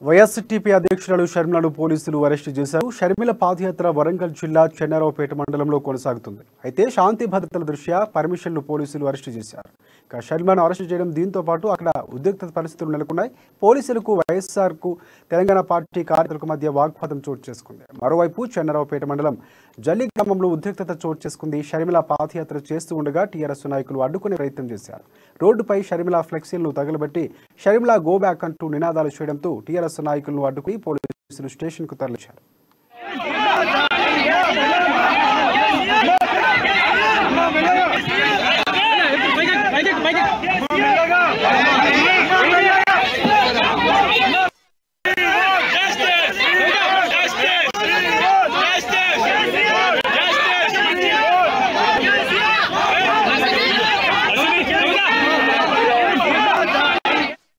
వైఎస్టీపీ అధ్యక్షురాలు షర్మిలను పోలీసులు అరెస్టు చేశారు షర్మిల పాదయాత్ర వరంగల్ జిల్లా చెన్నారావుపేట మండలంలో కొనసాగుతుంది అయితే శాంతి భద్రతల దృష్ట్యా పర్మిషన్లు పోలీసులు అరెస్టు చేశారు ఇక షర్మిలను అరెస్టు చేయడం దీంతో పాటు అక్కడ ఉద్రిక్త పరిస్థితులు నెలకొన్నాయి పోలీసులకు వైఎస్ఆర్కు తెలంగాణ పార్టీ కార్యకర్తలకు మధ్య వాగ్వాదం చోటు చేసుకుంది మరోవైపు చెన్నారావుపేట మండలం జల్లి గ్రామంలో ఉద్రిక్తత చోటు చేసుకుంది షర్మిల పాదయాత్ర చేస్తూ ఉండగా టీఆర్ఎస్ నాయకులు అడ్డుకునే ప్రయత్నం చేశారు రోడ్డుపై షర్మిల ఫ్లెక్సీలను తగలబెట్టి షర్మిల గో బ్యాక్ అంటూ నినాదాలు చేయడంతో టీఆర్ఎస్ నాయకులను అడ్డుకుని పోలీసులు స్టేషన్కు తరలించారు